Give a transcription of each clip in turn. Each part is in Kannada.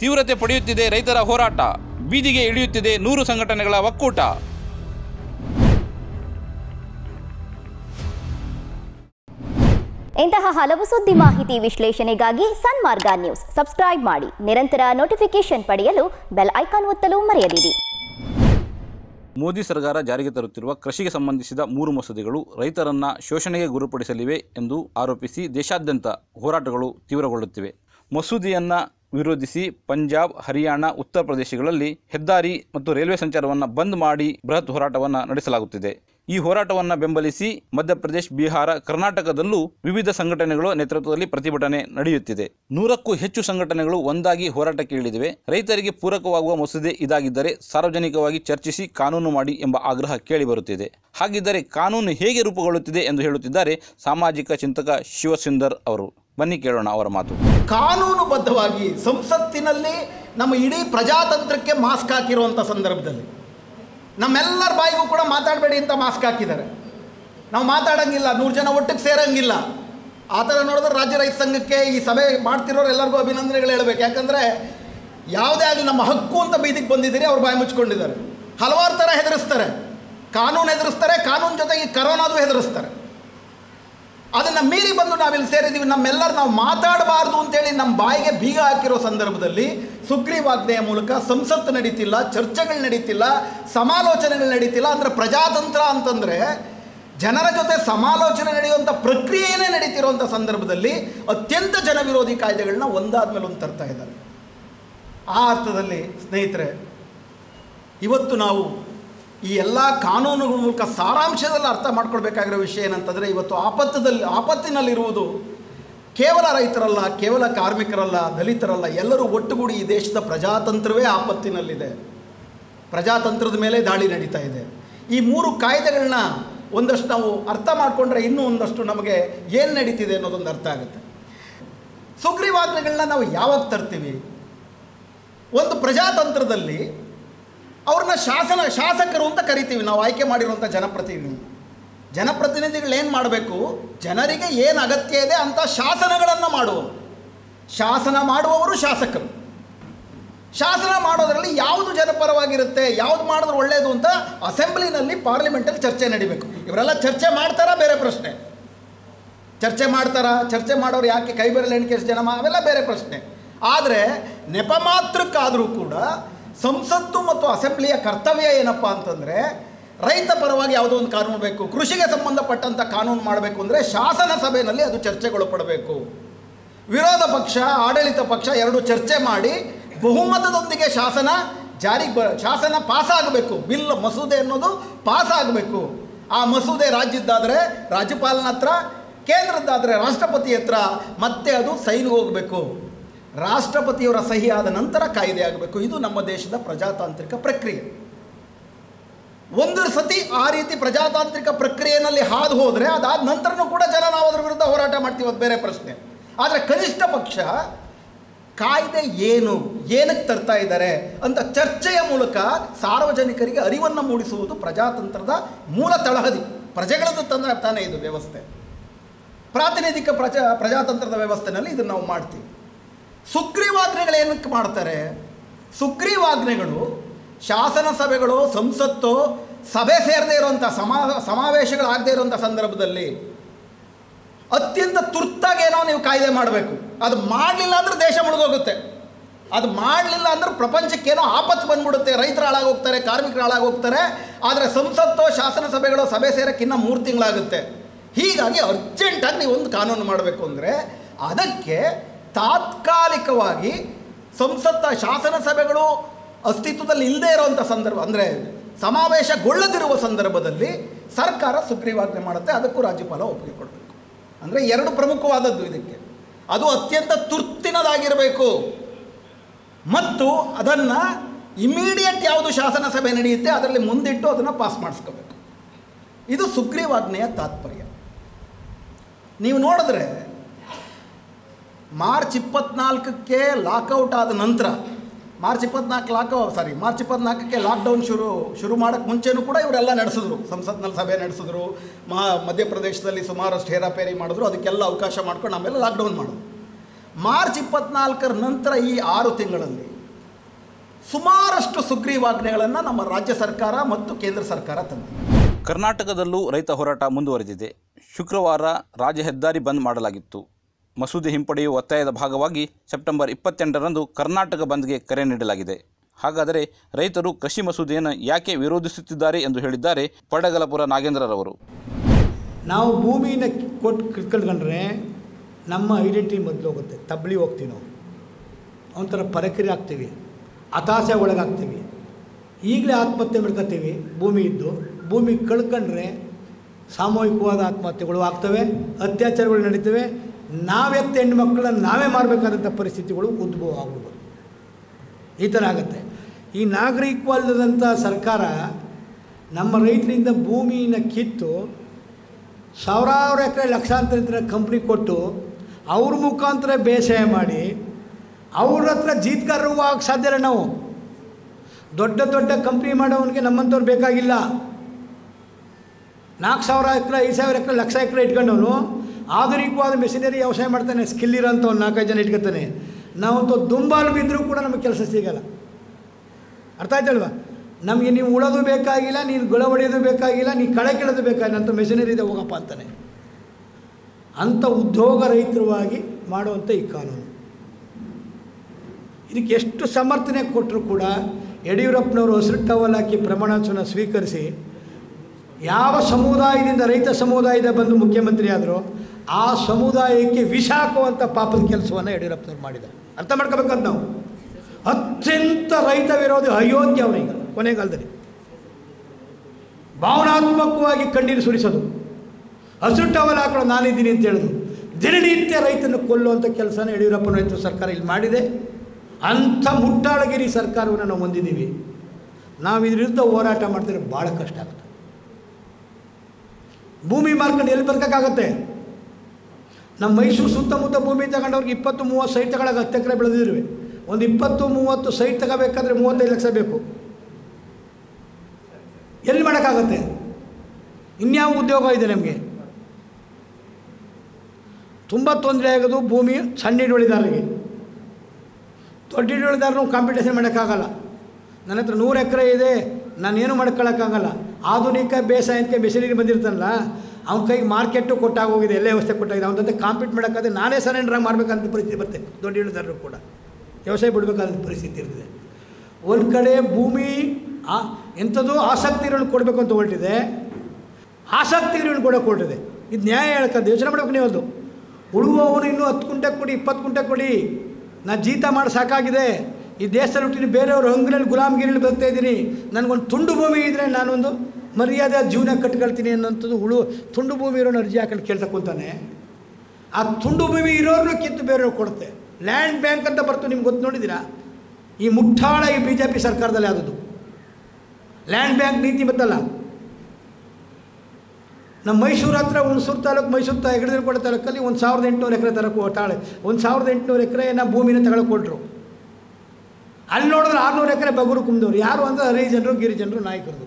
ತೀವ್ರತೆ ಪಡೆಯುತ್ತಿದೆ ರೈತರ ಹೋರಾಟ ಬೀದಿಗೆ ಇಳಿಯುತ್ತಿದೆ ನೂರು ಸಂಘಟನೆಗಳ ಒಕ್ಕೂಟ ಇಂತಹ ಹಲವು ಸುದ್ದಿ ಮಾಹಿತಿ ವಿಶ್ಲೇಷಣೆಗಾಗಿ ಸನ್ಮಾರ್ಗ ನ್ಯೂಸ್ ಸಬ್ಸ್ಕ್ರೈಬ್ ಮಾಡಿ ನಿರಂತರ ನೋಟಿಫಿಕೇಶನ್ ಪಡೆಯಲು ಬೆಲ್ ಐಕಾನ್ ಒತ್ತಲು ಮರೆಯದಿರಿ ಮೋದಿ ಸರ್ಕಾರ ಜಾರಿಗೆ ತರುತ್ತಿರುವ ಕೃಷಿಗೆ ಸಂಬಂಧಿಸಿದ ಮೂರು ಮಸೂದೆಗಳು ರೈತರನ್ನ ಶೋಷಣೆಗೆ ಗುರುಪಡಿಸಲಿವೆ ಎಂದು ಆರೋಪಿಸಿ ದೇಶಾದ್ಯಂತ ಹೋರಾಟಗಳು ತೀವ್ರಗೊಳ್ಳುತ್ತಿವೆ ಮಸೂದೆಯನ್ನ ವಿರೋಧಿಸಿ ಪಂಜಾಬ್ ಹರಿಯಾಣ ಉತ್ತರ ಪ್ರದೇಶಗಳಲ್ಲಿ ಹೆದ್ದಾರಿ ಮತ್ತು ರೈಲ್ವೆ ಸಂಚಾರವನ್ನು ಬಂದ್ ಮಾಡಿ ಬೃಹತ್ ಹೋರಾಟವನ್ನು ನಡೆಸಲಾಗುತ್ತಿದೆ ಈ ಹೋರಾಟವನ್ನು ಬೆಂಬಲಿಸಿ ಮಧ್ಯಪ್ರದೇಶ ಬಿಹಾರ ಕರ್ನಾಟಕದಲ್ಲೂ ವಿವಿಧ ಸಂಘಟನೆಗಳ ನೇತೃತ್ವದಲ್ಲಿ ಪ್ರತಿಭಟನೆ ನಡೆಯುತ್ತಿದೆ ನೂರಕ್ಕೂ ಹೆಚ್ಚು ಸಂಘಟನೆಗಳು ಒಂದಾಗಿ ಹೋರಾಟಕ್ಕೆ ಇಳಿದಿವೆ ರೈತರಿಗೆ ಪೂರಕವಾಗುವ ಮಸೂದೆ ಇದಾಗಿದ್ದರೆ ಸಾರ್ವಜನಿಕವಾಗಿ ಚರ್ಚಿಸಿ ಕಾನೂನು ಮಾಡಿ ಎಂಬ ಆಗ್ರಹ ಕೇಳಿಬರುತ್ತಿದೆ ಹಾಗಿದ್ದರೆ ಕಾನೂನು ಹೇಗೆ ರೂಪುಗೊಳ್ಳುತ್ತಿದೆ ಎಂದು ಹೇಳುತ್ತಿದ್ದಾರೆ ಸಾಮಾಜಿಕ ಚಿಂತಕ ಶಿವಸುಂದರ್ ಅವರು ಬನ್ನಿ ಕೇಳೋಣ ಅವರ ಮಾತು ಕಾನೂನುಬದ್ಧವಾಗಿ ಸಂಸತ್ತಿನಲ್ಲಿ ನಮ್ಮ ಇಡೀ ಪ್ರಜಾತಂತ್ರಕ್ಕೆ ಮಾಸ್ಕ್ ಹಾಕಿರುವಂಥ ಸಂದರ್ಭದಲ್ಲಿ ನಮ್ಮೆಲ್ಲರ ಬಾಯಿಗೂ ಕೂಡ ಮಾತಾಡಬೇಡಿ ಅಂತ ಮಾಸ್ಕ್ ಹಾಕಿದ್ದಾರೆ ನಾವು ಮಾತಾಡೋಂಗಿಲ್ಲ ನೂರು ಜನ ಒಟ್ಟಿಗೆ ಸೇರೋಂಗಿಲ್ಲ ಆ ಥರ ನೋಡಿದ್ರೆ ರಾಜ್ಯ ರೈತ ಸಂಘಕ್ಕೆ ಈ ಸಭೆ ಮಾಡ್ತಿರೋರು ಎಲ್ಲರಿಗೂ ಅಭಿನಂದನೆಗಳು ಹೇಳಬೇಕು ಯಾಕಂದರೆ ಯಾವುದೇ ಆಗಲಿ ನಮ್ಮ ಹಕ್ಕು ಅಂತ ಬೀದಿಗೆ ಬಂದಿದ್ದೀರಿ ಅವ್ರು ಬಾಯಿ ಮುಚ್ಕೊಂಡಿದ್ದಾರೆ ಹಲವಾರು ಥರ ಹೆದರಿಸ್ತಾರೆ ಕಾನೂನು ಹೆದರಿಸ್ತಾರೆ ಕಾನೂನು ಜೊತೆಗೆ ಕರೋನಾದು ಹೆದರಿಸ್ತಾರೆ ಅದನ್ನು ಮೀರಿ ಬಂದು ನಾವಿಲ್ಲಿ ಸೇರಿದ್ದೀವಿ ನಮ್ಮೆಲ್ಲರೂ ನಾವು ಮಾತಾಡಬಾರ್ದು ಅಂತೇಳಿ ನಮ್ಮ ಬಾಯಿಗೆ ಬೀಗ ಹಾಕಿರೋ ಸಂದರ್ಭದಲ್ಲಿ ಸುಗ್ರೀವಾಜ್ಞೆಯ ಮೂಲಕ ಸಂಸತ್ತು ನಡೀತಿಲ್ಲ ಚರ್ಚೆಗಳು ನಡೀತಿಲ್ಲ ಸಮಾಲೋಚನೆಗಳು ನಡೀತಿಲ್ಲ ಅಂದರೆ ಪ್ರಜಾತಂತ್ರ ಅಂತಂದರೆ ಜನರ ಜೊತೆ ಸಮಾಲೋಚನೆ ನಡೆಯುವಂಥ ಪ್ರಕ್ರಿಯೆಯೇ ನಡೀತಿರುವಂಥ ಸಂದರ್ಭದಲ್ಲಿ ಅತ್ಯಂತ ಜನವಿರೋಧಿ ಕಾಯ್ದೆಗಳನ್ನ ಒಂದಾದ ಮೇಲೆ ಒಂದು ತರ್ತಾ ಇದ್ದಾರೆ ಆ ಅರ್ಥದಲ್ಲಿ ಸ್ನೇಹಿತರೆ ಇವತ್ತು ನಾವು ಈ ಎಲ್ಲ ಕಾನೂನುಗಳ ಮೂಲಕ ಸಾರಾಂಶದಲ್ಲಿ ಅರ್ಥ ಮಾಡ್ಕೊಳ್ಬೇಕಾಗಿರೋ ವಿಷಯ ಏನಂತಂದರೆ ಇವತ್ತು ಆಪತ್ತದಲ್ಲಿ ಆಪತ್ತಿನಲ್ಲಿರುವುದು ಕೇವಲ ರೈತರಲ್ಲ ಕೇವಲ ಕಾರ್ಮಿಕರಲ್ಲ ದಲಿತರಲ್ಲ ಎಲ್ಲರೂ ಒಟ್ಟುಗೂಡಿ ಈ ದೇಶದ ಪ್ರಜಾತಂತ್ರವೇ ಆಪತ್ತಿನಲ್ಲಿದೆ ಪ್ರಜಾತಂತ್ರದ ಮೇಲೆ ದಾಳಿ ನಡೀತಾ ಇದೆ ಈ ಮೂರು ಕಾಯ್ದೆಗಳನ್ನ ಒಂದಷ್ಟು ನಾವು ಅರ್ಥ ಮಾಡಿಕೊಂಡ್ರೆ ಇನ್ನೂ ಒಂದಷ್ಟು ನಮಗೆ ಏನು ನಡೀತಿದೆ ಅನ್ನೋದೊಂದು ಅರ್ಥ ಆಗುತ್ತೆ ಸುಗ್ರೀವಾಜ್ಞೆಗಳನ್ನ ನಾವು ಯಾವಾಗ ತರ್ತೀವಿ ಒಂದು ಪ್ರಜಾತಂತ್ರದಲ್ಲಿ ಅವ್ರನ್ನ ಶಾಸನ ಶಾಸಕರು ಅಂತ ಕರಿತೀವಿ ನಾವು ಆಯ್ಕೆ ಮಾಡಿರುವಂಥ ಜನಪ್ರತಿನಿಧಿ ಜನಪ್ರತಿನಿಧಿಗಳು ಏನು ಮಾಡಬೇಕು ಜನರಿಗೆ ಏನು ಅಗತ್ಯ ಇದೆ ಅಂತ ಶಾಸನಗಳನ್ನು ಮಾಡುವವರು ಶಾಸನ ಮಾಡುವವರು ಶಾಸಕರು ಶಾಸನ ಮಾಡೋದರಲ್ಲಿ ಯಾವುದು ಜನಪರವಾಗಿರುತ್ತೆ ಯಾವುದು ಮಾಡಿದ್ರೆ ಒಳ್ಳೆಯದು ಅಂತ ಅಸೆಂಬ್ಲಿನಲ್ಲಿ ಪಾರ್ಲಿಮೆಂಟಲ್ಲಿ ಚರ್ಚೆ ನಡಿಬೇಕು ಇವರೆಲ್ಲ ಚರ್ಚೆ ಮಾಡ್ತಾರಾ ಬೇರೆ ಪ್ರಶ್ನೆ ಚರ್ಚೆ ಮಾಡ್ತಾರಾ ಚರ್ಚೆ ಮಾಡೋರು ಯಾಕೆ ಕೈ ಬೆರಳು ಎಣಿಕೆ ಜನ ಮಾ- ಅವೆಲ್ಲ ಬೇರೆ ಪ್ರಶ್ನೆ ಆದರೆ ನೆಪ ಮಾತ್ರಕ್ಕಾದರೂ ಕೂಡ ಸಂಸತ್ತು ಮತ್ತು ಅಸೆಂಬ್ಲಿಯ ಕರ್ತವ್ಯ ಏನಪ್ಪ ಅಂತಂದರೆ ರೈತ ಪರವಾಗಿ ಯಾವುದೋ ಒಂದು ಕಾನೂನು ಬೇಕು ಕೃಷಿಗೆ ಸಂಬಂಧಪಟ್ಟಂಥ ಕಾನೂನು ಮಾಡಬೇಕು ಅಂದರೆ ಶಾಸನ ಸಭೆಯಲ್ಲಿ ಅದು ಚರ್ಚೆಗೊಳಪಡಬೇಕು ವಿರೋಧ ಪಕ್ಷ ಆಡಳಿತ ಪಕ್ಷ ಎರಡು ಚರ್ಚೆ ಮಾಡಿ ಬಹುಮತದೊಂದಿಗೆ ಶಾಸನ ಜಾರಿಗೆ ಬ ಶಾಸನ ಪಾಸಾಗಬೇಕು ಬಿಲ್ ಮಸೂದೆ ಅನ್ನೋದು ಪಾಸಾಗಬೇಕು ಆ ಮಸೂದೆ ರಾಜ್ಯದ್ದಾದರೆ ರಾಜ್ಯಪಾಲನ ಹತ್ರ ಕೇಂದ್ರದ್ದಾದರೆ ರಾಷ್ಟ್ರಪತಿ ಹತ್ರ ಮತ್ತೆ ಅದು ಸೈನ್ಗೆ ಹೋಗಬೇಕು ರಾಷ್ಟ್ರಪತಿಯವರ ಸಹಿ ಆದ ನಂತರ ಕಾಯ್ದೆ ಆಗಬೇಕು ಇದು ನಮ್ಮ ದೇಶದ ಪ್ರಜಾತಾಂತ್ರಿಕ ಪ್ರಕ್ರಿಯೆ ಒಂದು ಸತಿ ಆ ರೀತಿ ಪ್ರಜಾತಾಂತ್ರಿಕ ಪ್ರಕ್ರಿಯೆಯಲ್ಲಿ ಹಾದು ಹೋದರೆ ಅದಾದ ನಂತರನೂ ಕೂಡ ಜನ ನಾವು ಅದ್ರ ವಿರುದ್ಧ ಹೋರಾಟ ಮಾಡ್ತೀವಿ ಅದು ಬೇರೆ ಪ್ರಶ್ನೆ ಆದರೆ ಕನಿಷ್ಠ ಪಕ್ಷ ಕಾಯ್ದೆ ಏನು ಏನಕ್ಕೆ ತರ್ತಾ ಇದ್ದಾರೆ ಅಂತ ಚರ್ಚೆಯ ಮೂಲಕ ಸಾರ್ವಜನಿಕರಿಗೆ ಅರಿವನ್ನು ಮೂಡಿಸುವುದು ಪ್ರಜಾತಂತ್ರದ ಮೂಲ ತಳಹದಿ ಪ್ರಜೆಗಳದ್ದು ತಂದ ತಾನೇ ಇದು ವ್ಯವಸ್ಥೆ ಪ್ರಾತಿನಿಧಿಕ ಪ್ರಜಾ ಪ್ರಜಾತಂತ್ರದ ವ್ಯವಸ್ಥೆನಲ್ಲಿ ಇದನ್ನು ನಾವು ಮಾಡ್ತೀವಿ ಸುಗ್ರೀವಾಜ್ಞೆಗಳು ಏನಕ್ಕೆ ಮಾಡ್ತಾರೆ ಸುಗ್ರೀವಾಜ್ಞೆಗಳು ಶಾಸನ ಸಭೆಗಳು ಸಂಸತ್ತು ಸಭೆ ಸೇರದೇ ಇರುವಂಥ ಸಮಾ ಸಮಾವೇಶಗಳಾಗದೇ ಇರುವಂಥ ಸಂದರ್ಭದಲ್ಲಿ ಅತ್ಯಂತ ತುರ್ತಾಗೇನೋ ನೀವು ಕಾಯ್ದೆ ಮಾಡಬೇಕು ಅದು ಮಾಡಲಿಲ್ಲ ಅಂದ್ರೆ ದೇಶ ಮುಳುಗೋಗುತ್ತೆ ಅದು ಮಾಡಲಿಲ್ಲ ಅಂದ್ರೆ ಪ್ರಪಂಚಕ್ಕೇನೋ ಆಪತ್ತು ಬಂದ್ಬಿಡುತ್ತೆ ರೈತರು ಹಾಳಾಗೋಗ್ತಾರೆ ಕಾರ್ಮಿಕರು ಹಾಳಾಗೋಗ್ತಾರೆ ಆದರೆ ಸಂಸತ್ತೋ ಶಾಸನ ಸಭೆಗಳು ಸಭೆ ಸೇರಕ್ಕೆ ಇನ್ನೂ ಮೂರು ತಿಂಗಳಾಗುತ್ತೆ ಹೀಗಾಗಿ ಅರ್ಜೆಂಟಾಗಿ ನೀವು ಒಂದು ಕಾನೂನು ಮಾಡಬೇಕು ಅಂದರೆ ಅದಕ್ಕೆ ತಾತ್ಕಾಲಿಕವಾಗಿ ಸಂಸತ್ತ ಶಾಸನ ಸಭೆಗಳು ಅಸ್ತಿತ್ವದಲ್ಲಿ ಇಲ್ಲದೇ ಇರುವಂಥ ಸಂದರ್ಭ ಅಂದರೆ ಸಮಾವೇಶಗೊಳ್ಳದಿರುವ ಸಂದರ್ಭದಲ್ಲಿ ಸರ್ಕಾರ ಸುಗ್ರೀವಾಜ್ಞೆ ಮಾಡುತ್ತೆ ಅದಕ್ಕೂ ರಾಜ್ಯಪಾಲ ಒಪ್ಪಿಗೆ ಕೊಡಬೇಕು ಅಂದರೆ ಎರಡು ಪ್ರಮುಖವಾದದ್ದು ಇದಕ್ಕೆ ಅದು ಅತ್ಯಂತ ತುರ್ತಿನದಾಗಿರಬೇಕು ಮತ್ತು ಅದನ್ನು ಇಮಿಡಿಯೇಟ್ ಯಾವುದು ಶಾಸನ ಸಭೆ ನಡೆಯುತ್ತೆ ಅದರಲ್ಲಿ ಮುಂದಿಟ್ಟು ಅದನ್ನು ಪಾಸ್ ಮಾಡಿಸ್ಕೋಬೇಕು ಇದು ಸುಗ್ರೀವಾಜ್ಞೆಯ ತಾತ್ಪರ್ಯ ನೀವು ನೋಡಿದ್ರೆ ಮಾರ್ಚ್ ಇಪ್ಪತ್ನಾಲ್ಕಕ್ಕೆ ಲಾಕೌಟ್ ಆದ ನಂತರ ಮಾರ್ಚ್ ಇಪ್ಪತ್ನಾಲ್ಕು ಲಾಕ್ ಸಾರಿ ಮಾರ್ಚ್ ಇಪ್ಪತ್ನಾಲ್ಕಕ್ಕೆ ಲಾಕ್ಡೌನ್ ಶುರು ಶುರು ಮಾಡೋಕ್ಕೆ ಮುಂಚೆನೂ ಕೂಡ ಇವರೆಲ್ಲ ನಡೆಸಿದ್ರು ಸಂಸತ್ನಲ್ಲಿ ಸಭೆ ನಡೆಸಿದ್ರು ಮಹಾ ಮಧ್ಯಪ್ರದೇಶದಲ್ಲಿ ಸುಮಾರಷ್ಟು ಹೇರಾಪೇರಿ ಮಾಡಿದ್ರು ಅದಕ್ಕೆಲ್ಲ ಅವಕಾಶ ಮಾಡ್ಕೊಂಡು ಆಮೇಲೆ ಲಾಕ್ಡೌನ್ ಮಾಡಿದ್ರು ಮಾರ್ಚ್ ಇಪ್ಪತ್ನಾಲ್ಕರ ನಂತರ ಈ ಆರು ತಿಂಗಳಲ್ಲಿ ಸುಮಾರಷ್ಟು ಸುಗ್ರೀವಾಜ್ಞೆಗಳನ್ನು ನಮ್ಮ ರಾಜ್ಯ ಸರ್ಕಾರ ಮತ್ತು ಕೇಂದ್ರ ಸರ್ಕಾರ ತಂದಿದೆ ಕರ್ನಾಟಕದಲ್ಲೂ ರೈತ ಹೋರಾಟ ಮುಂದುವರೆದಿದೆ ಶುಕ್ರವಾರ ರಾಜ್ಯ ಹೆದ್ದಾರಿ ಬಂದ್ ಮಾಡಲಾಗಿತ್ತು ಮಸೂದೆ ಹಿಂಪಡೆಯುವ ಒತ್ತಾಯದ ಭಾಗವಾಗಿ ಸೆಪ್ಟೆಂಬರ್ ಇಪ್ಪತ್ತೆಂಟರಂದು ಕರ್ನಾಟಕ ಬಂದ್ಗೆ ಕರೆ ನೀಡಲಾಗಿದೆ ಹಾಗಾದರೆ ರೈತರು ಕೃಷಿ ಮಸೂದೆಯನ್ನು ಯಾಕೆ ವಿರೋಧಿಸುತ್ತಿದ್ದಾರೆ ಎಂದು ಹೇಳಿದ್ದಾರೆ ಪಡಗಲಪುರ ನಾಗೇಂದ್ರರವರು ನಾವು ಭೂಮಿನ ಕೊಟ್ಟು ಕಿತ್ಕೊಂಡ್ರೆ ನಮ್ಮ ಐಡೆಂಟಿಟಿ ಮೊದಲು ಹೋಗುತ್ತೆ ತಬ್ಲಿ ಹೋಗ್ತೀವಿ ನಾವು ಒಂಥರ ಪರಕರಿ ಆಗ್ತೀವಿ ಹತಾಶೆ ಒಳಗಾಗ್ತೀವಿ ಈಗಲೇ ಆತ್ಮಹತ್ಯೆ ಮಾಡ್ಕೊತೀವಿ ಭೂಮಿ ಇದ್ದು ಭೂಮಿ ಕಳ್ಕೊಂಡ್ರೆ ಸಾಮೂಹಿಕವಾದ ಆತ್ಮಹತ್ಯೆಗಳು ಆಗ್ತವೆ ಅತ್ಯಾಚಾರಗಳು ನಡೀತವೆ ನಾವೆತ್ತ ಹೆಣ್ಣು ಮಕ್ಕಳನ್ನ ನಾವೇ ಮಾಡಬೇಕಾದಂಥ ಪರಿಸ್ಥಿತಿಗಳು ಉದ್ಭವ ಆಗ್ಬಿಡ್ಬೋದು ಈ ಥರ ಆಗುತ್ತೆ ಈ ನಾಗರಿಕವಲ್ಲದಂಥ ಸರ್ಕಾರ ನಮ್ಮ ರೈತರಿಂದ ಭೂಮಿನ ಕಿತ್ತು ಸಾವಿರಾರು ಎಕರೆ ಲಕ್ಷಾಂತರ ಎಕರೆ ಕಂಪ್ನಿ ಕೊಟ್ಟು ಅವ್ರ ಮುಖಾಂತರ ಬೇಸಾಯ ಮಾಡಿ ಅವ್ರ ಹತ್ರ ಜೀತ್ಗಾರರು ಆಗಕ್ಕೆ ಸಾಧ್ಯ ಇಲ್ಲ ನಾವು ದೊಡ್ಡ ದೊಡ್ಡ ಕಂಪ್ನಿ ಮಾಡೋವನಿಗೆ ನಮ್ಮಂಥವ್ರು ಬೇಕಾಗಿಲ್ಲ ನಾಲ್ಕು ಸಾವಿರ ಎಕರೆ ಐದು ಸಾವಿರ ಎಕರೆ ಲಕ್ಷ ಎಕರೆ ಇಟ್ಕೊಂಡವನು ಆಧುನಿಕವಾದ ಮೆಷಿನರಿ ವ್ಯವಸಾಯ ಮಾಡ್ತಾನೆ ಸ್ಕಿಲ್ ಇರೋಂಥ ಒಂದು ನಾಲ್ಕೈದು ಜನ ಇಟ್ಕೊತಾನೆ ನಾವಂತೂ ದುಂಬಾಲು ಬಿದ್ದರೂ ಕೂಡ ನಮಗೆ ಕೆಲಸ ಸಿಗಲ್ಲ ಅರ್ಥ ಆಯ್ತಲ್ವಾ ನಮಗೆ ನೀವು ಉಳೋದು ಬೇಕಾಗಿಲ್ಲ ನೀನು ಗೊಳ ಹೊಡೆಯೋದು ಬೇಕಾಗಿಲ್ಲ ನೀನು ಕಳೆ ಕೀಳೋದು ಬೇಕಾಗಿಲ್ಲ ಅಂತ ಮೆಷಿನರಿ ಇದೆ ಹೋಗಪ್ಪ ಅಂತಾನೆ ಅಂಥ ಉದ್ಯೋಗ ರಹಿತರವಾಗಿ ಮಾಡುವಂಥ ಈ ಕಾನೂನು ಇದಕ್ಕೆ ಎಷ್ಟು ಸಮರ್ಥನೆ ಕೊಟ್ಟರು ಕೂಡ ಯಡಿಯೂರಪ್ಪನವರು ಹಸಿರು ಟವಲ್ ಹಾಕಿ ಪ್ರಮಾಣವಚನ ಸ್ವೀಕರಿಸಿ ಯಾವ ಸಮುದಾಯದಿಂದ ರೈತ ಸಮುದಾಯದ ಬಂದು ಮುಖ್ಯಮಂತ್ರಿ ಆದರೂ ಆ ಸಮುದಾಯಕ್ಕೆ ವಿಷ ಹಾಕುವಂಥ ಪಾಪದ ಕೆಲಸವನ್ನು ಯಡಿಯೂರಪ್ಪನವ್ರು ಮಾಡಿದ್ದಾರೆ ಅರ್ಥ ಮಾಡ್ಕೋಬೇಕಂತ ನಾವು ಅತ್ಯಂತ ರೈತ ವಿರೋಧಿ ಅಯೋಗ್ಯ ಅವನೀಗ ಕೊನೆಗಾಲದಲ್ಲಿ ಭಾವನಾತ್ಮಕವಾಗಿ ಕಣ್ಣೀರು ಸುರಿಸೋದು ಹಸಿರು ಟವಲ್ ಹಾಕೊಳ್ಳೋ ನಾನಿದ್ದೀನಿ ಅಂತ ಹೇಳೋದು ದಿನನಿತ್ಯ ರೈತನ ಕೊಲ್ಲುವಂಥ ಕೆಲಸನ ಯಡಿಯೂರಪ್ಪನ ರೈತ ಸರ್ಕಾರ ಇಲ್ಲಿ ಮಾಡಿದೆ ಅಂಥ ಮುಟ್ಟಾಳಗಿರಿ ಸರ್ಕಾರವನ್ನು ನಾವು ಹೊಂದಿದ್ದೀವಿ ನಾವು ಇದ್ರ ವಿರುದ್ಧ ಹೋರಾಟ ಮಾಡ್ತಿದ್ರೆ ಭಾಳ ಕಷ್ಟ ಆಗುತ್ತೆ ಭೂಮಿ ಮಾರ್ಕೊಂಡು ಎಲ್ಲಿ ಬದುಕೋಕ್ಕಾಗತ್ತೆ ನಮ್ಮ ಮೈಸೂರು ಸುತ್ತಮುತ್ತ ಭೂಮಿ ತಗೊಂಡವ್ರಿಗೆ ಇಪ್ಪತ್ತು ಮೂವತ್ತು ಸೈಟ್ ತಗೊಳಕ್ಕೆ ಹತ್ತು ಎಕರೆ ಬೆಳೆದಿರುವೆ ಒಂದು ಇಪ್ಪತ್ತು ಮೂವತ್ತು ಸೈಟ್ ತಗೋಬೇಕಾದ್ರೆ ಮೂವತ್ತೈದು ಲಕ್ಷ ಬೇಕು ಎಲ್ಲಿ ಮಾಡೋಕ್ಕಾಗತ್ತೆ ಇನ್ಯಾವ ಉದ್ಯೋಗ ಇದೆ ನಮಗೆ ತುಂಬ ತೊಂದರೆ ಆಗೋದು ಭೂಮಿ ಸಣ್ಣ ಹಿಡುವಳಿದಾರರಿಗೆ ದೊಡ್ಡ ಹಿಡುವಳಿದಾರರು ಕಾಂಪಿಟೇಷನ್ ಮಾಡೋಕ್ಕಾಗಲ್ಲ ನನ್ನ ಹತ್ರ ನೂರು ಎಕರೆ ಇದೆ ನಾನೇನು ಮಾಡ್ಕೊಳ್ಳೋಕ್ಕಾಗಲ್ಲ ಆಧುನಿಕ ಬೇಸಾಯಕ್ಕೆ ಮೆಷಿನರಿ ಬಂದಿರ್ತಾನಲ್ಲ ಅವ್ನ ಕೈಗೆ ಮಾರ್ಕೆಟು ಕೊಟ್ಟಾಗೋಗಿದೆ ಎಲ್ಲ ವ್ಯವಸ್ಥೆ ಕೊಟ್ಟಾಗಿದೆ ಅವನ ಜೊತೆ ಕಾಂಪೀಟ್ ಮಾಡೋಕ್ಕಾದ್ರೆ ನಾನೇ ಸರೆಂಡ್ರಾಗಿ ಮಾಡ್ಬೇಕಂತ ಪರಿಸ್ಥಿತಿ ಬರುತ್ತೆ ದೊಡ್ಡ ಹಿಡಿದಾರರು ಕೂಡ ವ್ಯವಸಾಯ ಬಿಡಬೇಕಾದ ಪರಿಸ್ಥಿತಿ ಇರ್ತದೆ ಒಂದು ಕಡೆ ಭೂಮಿ ಆ ಎಂಥದ್ದು ಆಸಕ್ತಿ ಇರೋನು ಕೊಡಬೇಕು ಅಂತ ಹೊರಟಿದೆ ಆಸಕ್ತಿ ಇರೋನು ಕೂಡ ಕೊಟ್ಟಿದೆ ಇದು ನ್ಯಾಯ ಹೇಳ್ಕೊಂಡು ಯೋಚನೆ ಮಾಡ್ಬೇಕು ನೀವು ಅದು ಉಳುವವನು ಇನ್ನೂ ಹತ್ತು ಕುಂಟೆ ಕೊಡಿ ಇಪ್ಪತ್ತು ಕುಂಟೆ ಕೊಡಿ ನಾ ಜೀತ ಮಾಡಿ ಸಾಕಾಗಿದೆ ಈ ದೇಶದಲ್ಲಿ ಹುಟ್ಟಿನ ಬೇರೆಯವ್ರ ಹಂಗಿನಲ್ಲಿ ಗುಲಾಮಗಿರಿಲಿ ಬರ್ತಾ ಇದ್ದೀನಿ ನನಗೊಂದು ತುಂಡು ಭೂಮಿ ಇದ್ದರೆ ನಾನೊಂದು ಮರ್ಯಾದೆ ಜೀವನ ಕಟ್ಕೊಳ್ತೀನಿ ಅನ್ನೋಂಥದ್ದು ಉಳು ತುಂಡು ಭೂಮಿ ಇರೋನು ಅರ್ಜಿ ಹಾಕೊಂಡು ಕೇಳ್ತಾ ಕೂತಾನೆ ಆ ತುಂಡು ಭೂಮಿ ಇರೋರ್ನು ಕಿತ್ತು ಬೇರೆಯವ್ರು ಕೊಡುತ್ತೆ ಲ್ಯಾಂಡ್ ಬ್ಯಾಂಕ್ ಅಂತ ಬರ್ತು ನಿಮ್ಗೆ ಗೊತ್ತು ನೋಡಿದ್ದೀರಾ ಈ ಮುಟ್ಟಾಳ ಈ ಬಿ ಜೆ ಪಿ ಸರ್ಕಾರದಲ್ಲಿ ಆದದ್ದು ಲ್ಯಾಂಡ್ ಬ್ಯಾಂಕ್ ನೀತಿ ಬತ್ತಲ್ಲ ನಮ್ಮ ಮೈಸೂರು ಹತ್ರ ಹುಣಸೂರು ತಾಲೂಕು ಮೈಸೂರು ತಾ ಹೆಗಡದಿರ್ಕೊಡ ತಾಲೂಕಲ್ಲಿ ಒಂದು ಸಾವಿರದ ಎಂಟುನೂರು ಎಕರೆ ತರಕು ತಾಳೆ ಒಂದು ಸಾವಿರದ ಎಂಟುನೂರು ಎಕರೆ ನಮ್ಮ ಭೂಮಿನ ತಗೊಳಕ್ಕೆ ಕೊಟ್ಟರು ಅಲ್ಲಿ ನೋಡಿದ್ರೆ ಆರುನೂರು ಎಕರೆ ಬಗುರು ಕುಂದವ್ರು ಯಾರು ಅಂದರೆ ಹರಿ ಜನರು ಗಿರಿ ಜನರು ನಾಯಕರು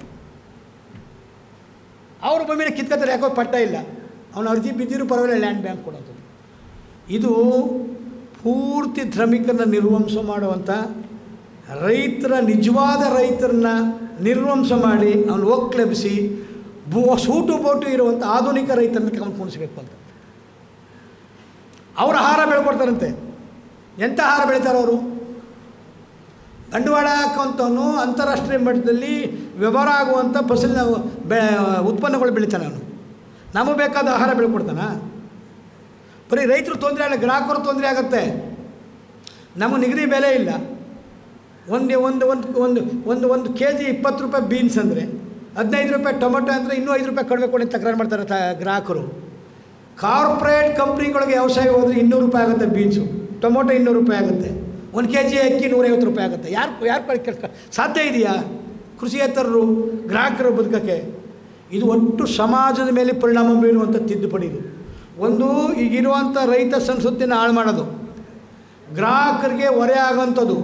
ಅವ್ರ ಭೂಮಿನ ಕಿತ್ಕೊತಾರೆ ಯಾಕೋ ಪಟ್ಟ ಇಲ್ಲ ಅವನು ಅರ್ಜಿ ಬಿದ್ದಿರು ಪರವಾಗಿಲ್ಲ ಲ್ಯಾಂಡ್ ಬ್ಯಾಂಕ್ ಕೊಡೋದು ಇದು ಪೂರ್ತಿ ಶ್ರಮಿಕರನ್ನ ನಿರ್ವಂಸ ಮಾಡುವಂಥ ರೈತರ ನಿಜವಾದ ರೈತರನ್ನ ನಿರ್ವಂಸ ಮಾಡಿ ಅವನು ಒಕ್ಲೆಬ್ಬಿಸಿ ಬೋ ಸೂಟು ಬೋಟು ಇರುವಂಥ ಆಧುನಿಕ ರೈತರನ್ನ ಕಮ್ಮಿ ಕುಣಿಸ್ಬೇಕು ಅಂತ ಅವ್ರು ಆಹಾರ ಬೆಳ್ಕೊಡ್ತಾರಂತೆ ಎಂಥ ಆಹಾರ ಬೆಳಿತಾರೆ ಅವರು ಬಂಡವಾಳ ಹಾಕುವಂಥವನು ಅಂತಾರಾಷ್ಟ್ರೀಯ ಮಟ್ಟದಲ್ಲಿ ವ್ಯವಹಾರ ಆಗುವಂಥ ಫಸಲಿನ ಬೆ ಉತ್ಪನ್ನಗಳು ಬೆಳಿತಾನೆ ಅವನು ನಮಗೆ ಬೇಕಾದ ಆಹಾರ ಬೆಳ್ಕೊಡ್ತಾನ ಬರೀ ರೈತರು ತೊಂದರೆ ಆಗಲ್ಲ ಗ್ರಾಹಕರು ತೊಂದರೆ ಆಗುತ್ತೆ ನಮಗೆ ನಿಗದಿ ಬೆಲೆ ಇಲ್ಲ ಒಂದು ಒಂದು ಒಂದು ಒಂದು ಒಂದು ಒಂದು ಕೆ ಜಿ ಇಪ್ಪತ್ತು ರೂಪಾಯಿ ಬೀನ್ಸ್ ಅಂದರೆ ಹದಿನೈದು ರೂಪಾಯಿ ಟೊಮೆಟೊ ಅಂದರೆ ಇನ್ನೂ ಐದು ರೂಪಾಯಿ ಕಡಿಮೆ ಕೊಡಿ ಅಂತ ತಕರಾರು ಮಾಡ್ತಾರೆ ತ ಗ್ರಾಹಕರು ಕಾರ್ಪೊರೇಟ್ ಕಂಪ್ನಿಗಳಿಗೆ ವ್ಯವಸಾಯ ಹೋದರೆ ಇನ್ನೂರು ರೂಪಾಯಿ ಆಗುತ್ತೆ ಬೀನ್ಸು ಟೊಮೊಟೊ ಇನ್ನೂರು ರೂಪಾಯಿ ಆಗುತ್ತೆ ಒಂದು ಕೆ ಜಿ ಅಕ್ಕಿ ನೂರೈವತ್ತು ರೂಪಾಯಿ ಆಗುತ್ತೆ ಯಾರು ಯಾರು ಕೆಲಸ ಸಾಧ್ಯ ಇದೆಯಾ ಕೃಷಿಯೇತರರು ಗ್ರಾಹಕರು ಬದುಕೋಕ್ಕೆ ಇದು ಒಟ್ಟು ಸಮಾಜದ ಮೇಲೆ ಪರಿಣಾಮ ಬೀರುವಂಥ ತಿದ್ದುಪಡಿ ಇದು ಒಂದು ಈಗಿರುವಂಥ ರೈತ ಸಂಸ್ಕೃತಿನ ಹಾಳು ಮಾಡೋದು ಗ್ರಾಹಕರಿಗೆ ಹೊರೆ ಆಗೋಂಥದ್ದು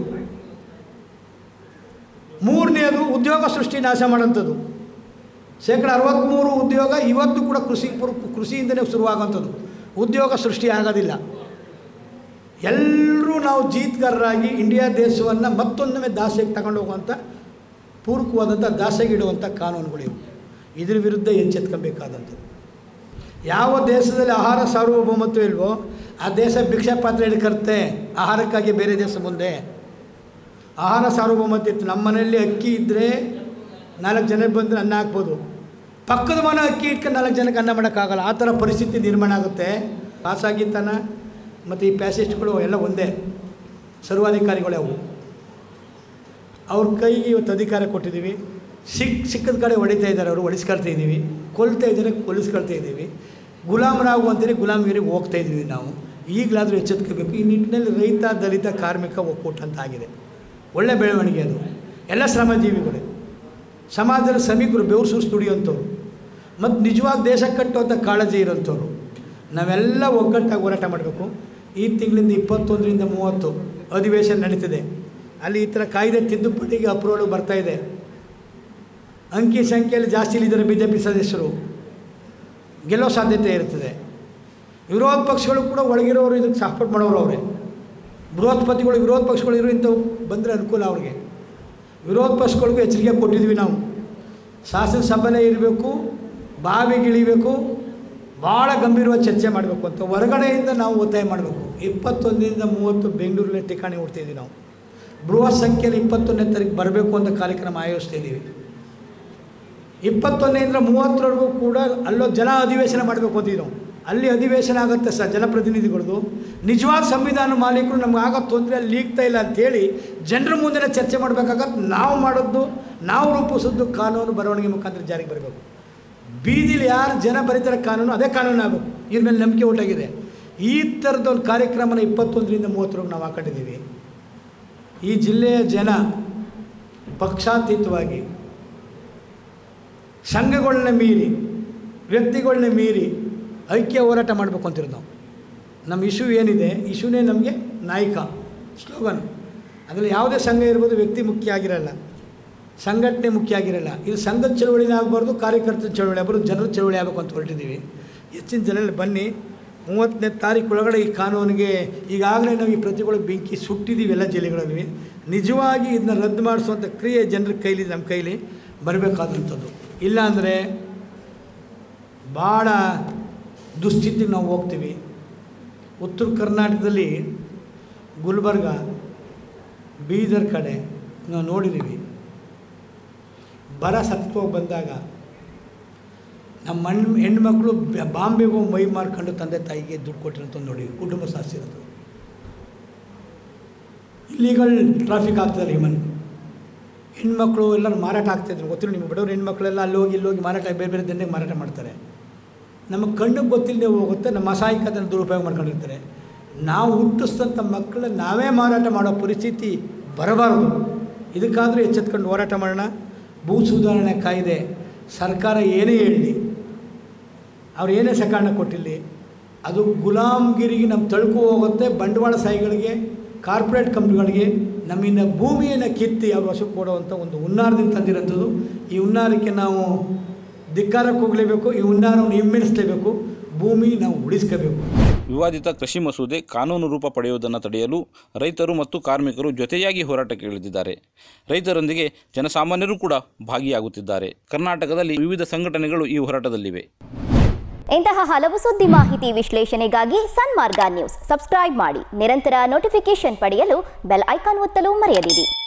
ಮೂರನೇದು ಉದ್ಯೋಗ ಸೃಷ್ಟಿ ನಾಶ ಮಾಡೋಂಥದ್ದು ಶೇಕಡ ಅರವತ್ತ್ಮೂರು ಉದ್ಯೋಗ ಇವತ್ತು ಕೂಡ ಕೃಷಿ ಪುರು ಕೃಷಿಯಿಂದಲೇ ಶುರುವಾಗುವಂಥದ್ದು ಉದ್ಯೋಗ ಸೃಷ್ಟಿ ಆಗೋದಿಲ್ಲ ಎಲ್ಲರೂ ನಾವು ಜೀತ್ಗಾರರಾಗಿ ಇಂಡಿಯಾ ದೇಶವನ್ನು ಮತ್ತೊಂದೊಮ್ಮೆ ದಾಸೆಗೆ ತಗೊಂಡು ಹೋಗುವಂಥ ಪೂರಕವಾದಂಥ ದಾಸೆಗೆ ಇಡುವಂಥ ಕಾನೂನುಗಳಿವು ಇದ್ರ ವಿರುದ್ಧ ಎಚ್ಚೆತ್ಕೊಬೇಕಾದಂಥದ್ದು ಯಾವ ದೇಶದಲ್ಲಿ ಆಹಾರ ಸಾರ್ವಭೌಮತ್ವ ಇಲ್ವೋ ಆ ದೇಶ ಭಿಕ್ಷಾ ಪಾತ್ರೆ ಹಿಡ್ಕರುತ್ತೆ ಆಹಾರಕ್ಕಾಗಿ ಬೇರೆ ದೇಶ ಮುಂದೆ ಆಹಾರ ಸಾರ್ವಭೌಮತ್ವ ಇತ್ತು ನಮ್ಮ ಮನೆಯಲ್ಲಿ ಅಕ್ಕಿ ಇದ್ದರೆ ನಾಲ್ಕು ಜನ ಬಂದರೆ ಅನ್ನ ಹಾಕ್ಬೋದು ಪಕ್ಕದ ಮನೆ ಅಕ್ಕಿ ಇಟ್ಕೊಂಡು ನಾಲ್ಕು ಜನಕ್ಕೆ ಅನ್ನ ಮಾಡೋಕ್ಕಾಗಲ್ಲ ಆ ಥರ ಪರಿಸ್ಥಿತಿ ನಿರ್ಮಾಣ ಆಗುತ್ತೆ ಖಾಸಗಿತನ ಮತ್ತು ಈ ಪ್ಯಾಸೆಸ್ಟ್ಗಳು ಎಲ್ಲ ಒಂದೇ ಸರ್ವಾಧಿಕಾರಿಗಳೇ ಅವು ಅವ್ರ ಕೈಗೆ ಇವತ್ತು ಅಧಿಕಾರ ಕೊಟ್ಟಿದ್ದೀವಿ ಸಿಕ್ ಸಿಕ್ಕದ ಕಡೆ ಹೊಡಿತಾ ಇದ್ದಾರೆ ಅವರು ಹೊಡಿಸ್ಕೊಳ್ತಾ ಇದ್ದೀವಿ ಕೊಲ್ತಾ ಇದ್ದಾರೆ ಕೊಲಿಸ್ಕೊಳ್ತಾ ಇದ್ದೀವಿ ಗುಲಾಮರಾಗು ಅಂತಲೇ ಗುಲಾಮಗಿರಿಗೆ ಹೋಗ್ತಾ ಇದ್ದೀವಿ ನಾವು ಈಗಲಾದರೂ ಎಚ್ಚೆತ್ಕೋಬೇಕು ಈ ನಿಟ್ಟಿನಲ್ಲಿ ರೈತ ದಲಿತ ಕಾರ್ಮಿಕ ಒಕ್ಕೂಟ ಅಂತ ಆಗಿದೆ ಒಳ್ಳೆ ಬೆಳವಣಿಗೆ ಅದು ಎಲ್ಲ ಶ್ರಮಜೀವಿಗಳೇ ಸಮಾಜದಲ್ಲಿ ಶ್ರಮಿಕರು ಬೆವರು ಸುರಿಸಿ ದುಡಿಯೋಂಥವ್ರು ಮತ್ತು ನಿಜವಾಗಿ ದೇಶ ಕಟ್ಟುವಂಥ ಕಾಳಜಿ ಇರೋಂಥವ್ರು ನಾವೆಲ್ಲ ಒಗ್ಗಟ್ಟಾಗಿ ಹೋರಾಟ ಮಾಡಬೇಕು ಈ ತಿಂಗಳಿಂದ ಇಪ್ಪತ್ತೊಂದರಿಂದ ಮೂವತ್ತು ಅಧಿವೇಶನ ನಡೀತಿದೆ ಅಲ್ಲಿ ಈ ಥರ ಕಾಯ್ದೆ ತಿದ್ದುಪಡಿಗೆ ಅಪ್ರೂವಲ್ ಬರ್ತಾ ಇದೆ ಅಂಕಿ ಸಂಖ್ಯೆಯಲ್ಲಿ ಜಾಸ್ತಿ ಇಲ್ಲಿದ್ದಾರೆ ಬಿ ಜೆ ಪಿ ಸದಸ್ಯರು ಗೆಲ್ಲೋ ಸಾಧ್ಯತೆ ಇರ್ತದೆ ವಿರೋಧ ಪಕ್ಷಗಳು ಕೂಡ ಒಳಗಿರೋರು ಇದಕ್ಕೆ ಸಪೋರ್ಟ್ ಮಾಡೋರು ಅವರೇ ಬೃಹಸ್ಪತಿಗಳು ವಿರೋಧ ಪಕ್ಷಗಳು ಇರೋ ಇಂಥವು ಬಂದರೆ ಅನುಕೂಲ ಅವ್ರಿಗೆ ವಿರೋಧ ಪಕ್ಷಗಳಿಗೂ ಎಚ್ಚರಿಕೆ ಕೊಟ್ಟಿದ್ವಿ ನಾವು ಶಾಸನ ಸಭೆನೇ ಇರಬೇಕು ಬಾವಿಗಿಳಿಬೇಕು ಭಾಳ ಗಂಭೀರವಾಗಿ ಚರ್ಚೆ ಮಾಡಬೇಕು ಅಂತ ಹೊರಗಡೆಯಿಂದ ನಾವು ಒತ್ತಾಯ ಮಾಡಬೇಕು ಇಪ್ಪತ್ತೊಂದರಿಂದ ಮೂವತ್ತು ಬೆಂಗಳೂರಲ್ಲಿ ಠಿಕಾಣಿ ಹುಡ್ತಿದ್ವಿ ನಾವು ಬೃಹತ್ ಸಂಖ್ಯೆಯಲ್ಲಿ ಇಪ್ಪತ್ತೊಂದನೇ ತಾರೀಕು ಬರಬೇಕು ಅಂತ ಕಾರ್ಯಕ್ರಮ ಆಯೋಜಿಸ್ತಾ ಇದ್ದೀವಿ ಇಪ್ಪತ್ತೊಂದರಿಂದ ಮೂವತ್ತರವರೆಗೂ ಕೂಡ ಅಲ್ಲೋ ಜನ ಅಧಿವೇಶನ ಮಾಡಬೇಕು ಅಂತೀವಿ ನಾವು ಅಲ್ಲಿ ಅಧಿವೇಶನ ಆಗುತ್ತೆ ಸರ್ ಜನಪ್ರತಿನಿಧಿಗಳದು ನಿಜವಾದ ಸಂವಿಧಾನ ಮಾಲೀಕರು ನಮ್ಗೆ ಆಗೋ ತೊಂದರೆ ಅಲ್ಲಿ ಲೀಗ್ತಾ ಇಲ್ಲ ಅಂಥೇಳಿ ಜನರ ಮುಂದೆ ಚರ್ಚೆ ಮಾಡಬೇಕಾಗತ್ತೆ ನಾವು ಮಾಡೋದು ನಾವು ರೂಪಿಸೋದು ಕಾನೂನು ಬರವಣಿಗೆ ಮುಖಾಂತರ ಜಾರಿಗೆ ಬರಬೇಕು ಬೀದಿಲಿ ಯಾರು ಜನ ಬರೀತಾರೆ ಕಾನೂನು ಅದೇ ಕಾನೂನು ಆಗಬೇಕು ಇದ್ರ ಮೇಲೆ ನಂಬಿಕೆ ಒಟ್ಟಾಗಿದೆ ಈ ಥರದ ಒಂದು ಕಾರ್ಯಕ್ರಮನ ಇಪ್ಪತ್ತೊಂದರಿಂದ ಮೂವತ್ತರವರೆಗೆ ನಾವು ಹಾಕೊಂಡಿದ್ದೀವಿ ಈ ಜಿಲ್ಲೆಯ ಜನ ಪಕ್ಷಾತೀತವಾಗಿ ಸಂಘಗಳನ್ನ ಮೀರಿ ವ್ಯಕ್ತಿಗಳನ್ನ ಮೀರಿ ಐಕ್ಯ ಹೋರಾಟ ಮಾಡಬೇಕು ಅಂತಿರೋದು ನಾವು ನಮ್ಮ ಇಶ್ಯೂ ಏನಿದೆ ಇಶ್ಯೂನೇ ನಮಗೆ ನಾಯಕ ಸ್ಲೋಗನ್ ಅದರಲ್ಲಿ ಯಾವುದೇ ಸಂಘ ಇರ್ಬೋದು ವ್ಯಕ್ತಿ ಮುಖ್ಯ ಆಗಿರಲ್ಲ ಸಂಘಟನೆ ಮುಖ್ಯ ಆಗಿರಲ್ಲ ಇದು ಸಂಘದ ಚಳವಳಿನೇ ಆಗಬಾರ್ದು ಕಾರ್ಯಕರ್ತರ ಚಳವಳಿ ಆಗಬಾರ್ದು ಜನರ ಚಳವಳಿ ಆಗಬೇಕು ಅಂತ ಹೊರಟಿದ್ದೀವಿ ಹೆಚ್ಚಿನ ಜನರಲ್ಲಿ ಬನ್ನಿ ಮೂವತ್ತನೇ ತಾರೀಕು ಒಳಗಡೆ ಈ ಕಾನೂನಿಗೆ ಈಗಾಗಲೇ ನಾವು ಈ ಪ್ರತಿಗಳು ಬೆಂಕಿ ಸುಟ್ಟಿದ್ದೀವಿ ಎಲ್ಲ ಜಿಲ್ಲೆಗಳಲ್ಲಿ ನಿಜವಾಗಿ ಇದನ್ನ ರದ್ದು ಮಾಡಿಸುವಂಥ ಕ್ರಿಯೆ ಜನರ ಕೈಲಿ ನಮ್ಮ ಕೈಲಿ ಬರಬೇಕಾದಂಥದ್ದು ಇಲ್ಲಾಂದರೆ ಭಾಳ ದುಸ್ಥಿತಿಗೆ ನಾವು ಹೋಗ್ತೀವಿ ಉತ್ತರ ಕರ್ನಾಟಕದಲ್ಲಿ ಗುಲ್ಬರ್ಗ ಬೀದರ್ ಕಡೆ ನಾವು ನೋಡಿದ್ದೀವಿ ಬರ ಸತ್ವವಾಗಿ ಬಂದಾಗ ನಮ್ಮ ಹೆಣ್ಣು ಹೆಣ್ಮಕ್ಳು ಬ- ಬಾಂಬೆಗೆ ಹೋಗಿ ಮೈ ಮಾರ್ಕೊಂಡು ತಂದೆ ತಾಯಿಗೆ ದುಡ್ಡು ಕೊಟ್ಟಿರೋಂಥ ನೋಡಿ ಕುಟುಂಬ ಸಾಧಿಸಿರೋದು ಇಲ್ಲಿಗಲ್ ಟ್ರಾಫಿಕ್ ಆಗ್ತದಲ್ಲ ಹಿಮನ್ ಹೆಣ್ಮಕ್ಳು ಎಲ್ಲರೂ ಮಾರಾಟ ಆಗ್ತಾಯಿದ್ರು ಗೊತ್ತಿಲ್ಲ ನಿಮಗೆ ಬಡವ್ರು ಹೆಣ್ಮಕ್ಳೆಲ್ಲ ಅಲ್ಲಿ ಹೋಗಿ ಇಲ್ಲಿ ಹೋಗಿ ಮಾರಾಟ ಬೇರೆ ಬೇರೆ ದಂಡೆಗೆ ಮಾರಾಟ ಮಾಡ್ತಾರೆ ನಮಗೆ ಕಣ್ಣಿಗೆ ಗೊತ್ತಿಲ್ಲದೆ ಹೋಗುತ್ತೆ ನಮ್ಮ ಅಸಹಾಯಕತೆಯನ್ನು ದುರುಪಯೋಗ ಮಾಡ್ಕೊಂಡಿರ್ತಾರೆ ನಾವು ಹುಟ್ಟಿಸಿದಂಥ ಮಕ್ಕಳ ನಾವೇ ಮಾರಾಟ ಮಾಡೋ ಪರಿಸ್ಥಿತಿ ಬರಬಾರದು ಇದಕ್ಕಾದರೂ ಎಚ್ಚೆತ್ಕೊಂಡು ಹೋರಾಟ ಮಾಡೋಣ ಭೂ ಸುಧಾರಣೆ ಕಾಯ್ದೆ ಸರ್ಕಾರ ಏನೇ ಹೇಳಲಿ ಅವ್ರು ಏನೇ ಸಕಾರಣ ಕೊಟ್ಟಿರಲಿ ಅದು ಗುಲಾಮ್ಗಿರಿಗೆ ನಮ್ಮ ತಳ್ಕೊ ಹೋಗುತ್ತೆ ಬಂಡವಾಳ ಸಾಯಿಗಳಿಗೆ ಕಾರ್ಪೊರೇಟ್ ಕಂಪ್ನಿಗಳಿಗೆ ನಮ್ಮಿಂದ ಭೂಮಿಯನ್ನು ಕಿತ್ತಿ ಅವ್ರ ವಶಕ್ಕೆ ಕೊಡುವಂಥ ಒಂದು ಹುನ್ನಾರದಿಂದ ತಂದಿರೋಂಥದ್ದು ಈ ಹುನ್ನಾರಕ್ಕೆ ನಾವು ಧಿಕ್ಕಾರಕ್ಕೆ ಹೋಗಲೇಬೇಕು ಈ ಹುನ್ನಾರವನ್ನು ಹಿಮ್ಮೆಡಿಸಲೇಬೇಕು ಭೂಮಿ ನಾವು ಉಳಿಸ್ಕೋಬೇಕು ವಿವಾದಿತ ಕೃಷಿ ಮಸೂದೆ ಕಾನೂನು ರೂಪ ಪಡೆಯುವುದನ್ನು ತಡೆಯಲು ರೈತರು ಮತ್ತು ಕಾರ್ಮಿಕರು ಜೊತೆಯಾಗಿ ಹೋರಾಟಕ್ಕೆ ಇಳಿದಿದ್ದಾರೆ ರೈತರೊಂದಿಗೆ ಜನಸಾಮಾನ್ಯರು ಕೂಡ ಭಾಗಿಯಾಗುತ್ತಿದ್ದಾರೆ ಕರ್ನಾಟಕದಲ್ಲಿ ವಿವಿಧ ಸಂಘಟನೆಗಳು ಈ ಹೋರಾಟದಲ್ಲಿವೆ ಇಂತಹ ಹಲವು ಸುದ್ದಿ ಮಾಹಿತಿ ವಿಶ್ಲೇಷಣೆಗಾಗಿ ಸನ್ಮಾರ್ಗ ನ್ಯೂಸ್ ಸಬ್ಸ್ಕ್ರೈಬ್ ಮಾಡಿ ನಿರಂತರ ನೋಟಿಫಿಕೇಶನ್ ಪಡೆಯಲು ಬೆಲ್ ಐಕಾನ್ ಒತ್ತಲು ಮರೆಯದಿರಿ